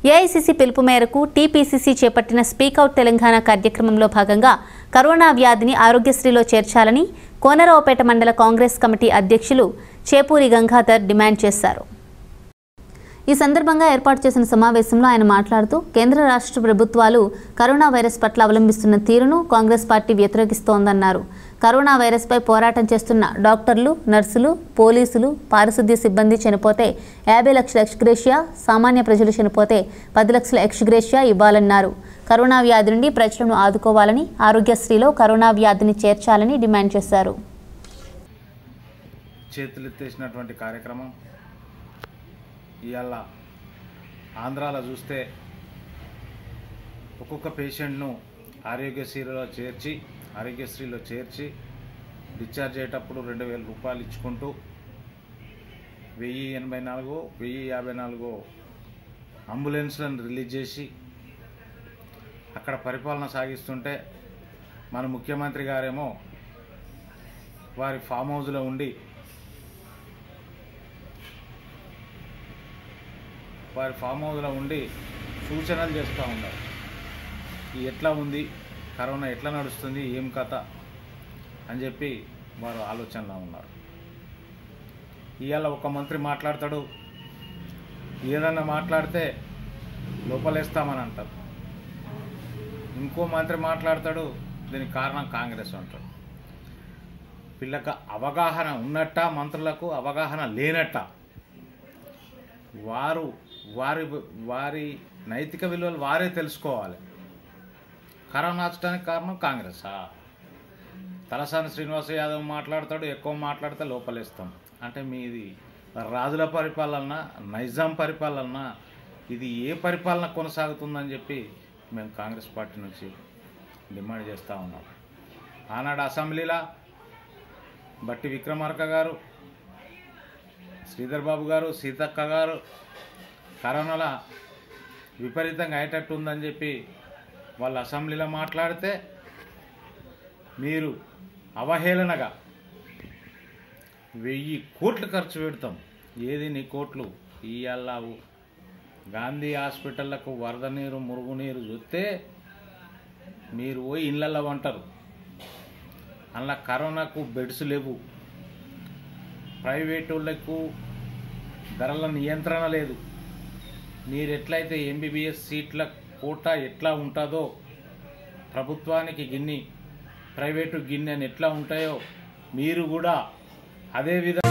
AICC పిలుపు మేరకు TPCC చేపట్టిన స్పీకౌట్ తెలంగాణ కార్యక్రమంలో భాగంగా కరోనా వ్యాధిని ఆరోగ్యశ్రీలో చేర్చాలని కోనరావుపేట మండల కాంగ్రెస్ కమిటీ అధ్యక్షులు చేపూరి గంగాధర్ డిమాండ్ చేశారు ఈ సందర్భంగా ఏర్పాటు చేసిన సమావేశంలో ఆయన మాట్లాడుతూ కేంద్ర రాష్ట్ర ప్రభుత్వాలు కరోనా వైరస్ పట్ల అవలంబిస్తున్న తీరును కాంగ్రెస్ పార్టీ వ్యతిరేకిస్తోందన్నారు కరోనా వైరస్పై పోరాటం చేస్తున్న డాక్టర్లు నర్సులు పోలీసులు పారిశుద్ధ్య సిబ్బంది చనిపోతే యాభై లక్షల ఎక్స్గ్రేషియా సామాన్య ప్రజలు చనిపోతే పది లక్షల ఎక్స్గ్రేషియా ఇవ్వాలన్నారు కరోనా వ్యాధి నుండి ప్రజలను ఆదుకోవాలని ఆరోగ్యశ్రీలో కరోనా వ్యాధిని చేర్చాలని డిమాండ్ చేశారు చేతులెత్తేసినటువంటి కార్యక్రమం ఇవాళ ఆంధ్రాలో చూస్తే ఒక్కొక్క పేషెంట్ను ఆరోగ్యశ్రీలో చేర్చి ఆరోగ్యశ్రీలో చేర్చి డిశ్చార్జ్ అయ్యేటప్పుడు రెండు వేల రూపాయలు ఇచ్చుకుంటూ వెయ్యి ఎనభై నాలుగు వెయ్యి యాభై నాలుగు అంబులెన్స్లను రిలీజ్ చేసి అక్కడ పరిపాలన సాగిస్తుంటే మన ముఖ్యమంత్రి గారేమో వారి ఫామ్ హౌస్లో ఉండి వారి ఫామ్ హౌస్లో ఉండి సూచనలు చేస్తూ ఉన్నారు ఈ ఎట్లా ఉంది కరోనా ఎట్లా నడుస్తుంది ఏం కథ అని చెప్పి వారు ఆలోచనలో ఉన్నారు ఇవాళ ఒక మంత్రి మాట్లాడతాడు ఏదన్నా మాట్లాడితే లోపలేస్తామని అంటారు ఇంకో మంత్రి మాట్లాడతాడు దీనికి కారణం కాంగ్రెస్ అంటాడు వీళ్ళకి అవగాహన ఉన్నట్ట మంత్రులకు అవగాహన లేనట్ట వారు వారి వారి నైతిక విలువలు వారే తెలుసుకోవాలి కరోనా వచ్చడానికి కారణం కాంగ్రెసా తలసాని శ్రీనివాస యాదవ్ మాట్లాడతాడు ఎక్కువ మాట్లాడితే లోపలేస్తాం అంటే మీది రాజుల పరిపాలన నైజాం పరిపాలన ఇది ఏ పరిపాలన కొనసాగుతుందని చెప్పి మేము కాంగ్రెస్ పార్టీ నుంచి డిమాండ్ చేస్తూ ఉన్నాం ఆనాడు అసెంబ్లీలో బట్టి విక్రమార్క గారు శ్రీధర్ బాబు గారు సీతక్క గారు కరోనాలో విపరీతంగా అయ్యేటట్టు ఉందని చెప్పి వాళ్ళు అసెంబ్లీలో మాట్లాడితే మీరు అవహేళనగా వెయ్యి కోట్లు ఖర్చు పెడతాం ఏది నీ కోట్లు ఇవాళ గాంధీ హాస్పిటళ్లకు వరద నీరు మురుగునీరు చూస్తే మీరు పోయి ఇళ్ళల్లో వంటారు అందులో కరోనాకు బెడ్స్ లేవు ప్రైవేట్ వాళ్ళకు ధరల నియంత్రణ లేదు మీరు ఎట్లయితే ఎంబీబీఎస్ సీట్ల కోట ఎట్లా ఉంటుందో ప్రభుత్వానికి గిన్ని ప్రైవేటు గిన్నె అని ఎట్లా ఉంటాయో మీరు కూడా అదే విధంగా